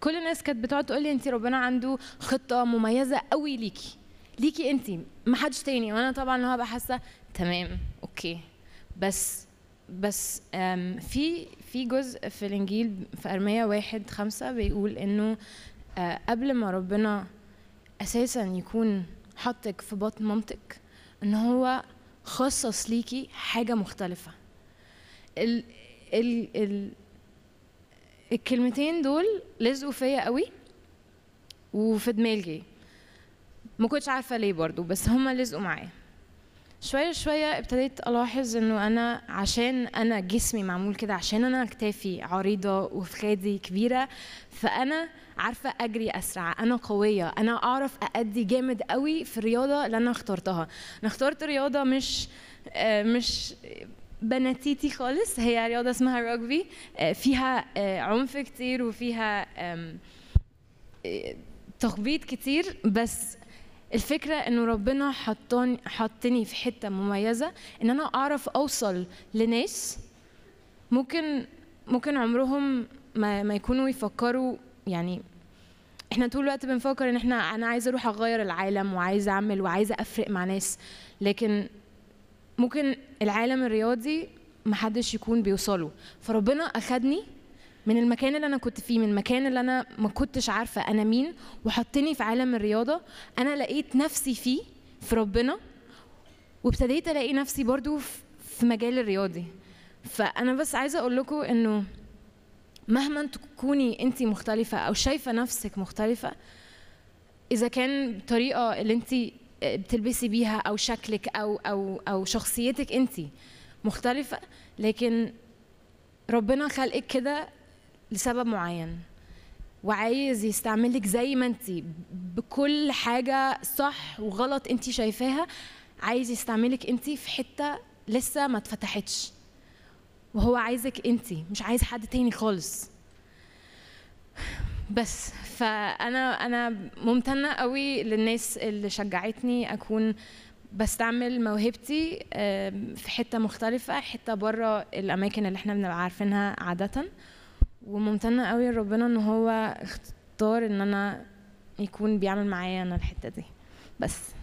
كل الناس كانت بتقعد تقول لي انت ربنا عنده خطه مميزه قوي ليكي ليكي انت ما حدش تاني وانا طبعا اللي هو هبقى حاسه تمام اوكي بس بس أم، في في جزء في الانجيل في ارميا واحد خمسة بيقول انه آه، قبل ما ربنا اساسا يكون حطك في بطن مامتك ان هو خصص ليكي حاجه مختلفه ال ال ال الكلمتين دول لزقوا فيا قوي وفي دماغي ما كنتش عارفه ليه برضو بس هما لزقوا معايا شويه شويه ابتديت الاحظ انه انا عشان انا جسمي معمول كده عشان انا كتافي عريضه وفخادي كبيره فانا عارفه اجري اسرع انا قويه انا اعرف اادي جامد قوي في الرياضه اللي انا اخترتها انا اخترت رياضه مش آه، مش بناتيتي خالص هي رياضه اسمها رugby آه، فيها آه، عنف كتير وفيها آم، آه، تخبيط كتير بس الفكرة انه ربنا حطاني حطني في حتة مميزة ان انا اعرف اوصل لناس ممكن ممكن عمرهم ما, ما يكونوا يفكروا يعني احنا طول الوقت بنفكر ان احنا انا عايزه اروح اغير العالم وعايزه اعمل وعايزه افرق مع ناس لكن ممكن العالم الرياضي محدش يكون بيوصله فربنا اخدني من المكان اللي انا كنت فيه من المكان اللي انا ما كنتش عارفه انا مين وحطني في عالم الرياضه انا لقيت نفسي فيه في ربنا وابتديت الاقي نفسي برضو في- في مجال الرياضي فانا بس عايزه اقول لكم انه مهما تكوني انت مختلفه او شايفه نفسك مختلفه اذا كان الطريقه اللي انت بتلبسي بيها او شكلك او او او شخصيتك انت مختلفه لكن ربنا خلقك كده لسبب معين وعايز يستعملك زي ما انت بكل حاجه صح وغلط انت شايفاها عايز يستعملك انت في حته لسه ما اتفتحتش وهو عايزك انت مش عايز حد تاني خالص بس فانا انا ممتنه قوي للناس اللي شجعتني اكون بستعمل موهبتي آم، في حته مختلفه حته بره الاماكن اللي احنا بنبقى عارفينها عاده وممتنه قوي لربنا ان هو اختار ان انا يكون بيعمل معايا انا الحته دي بس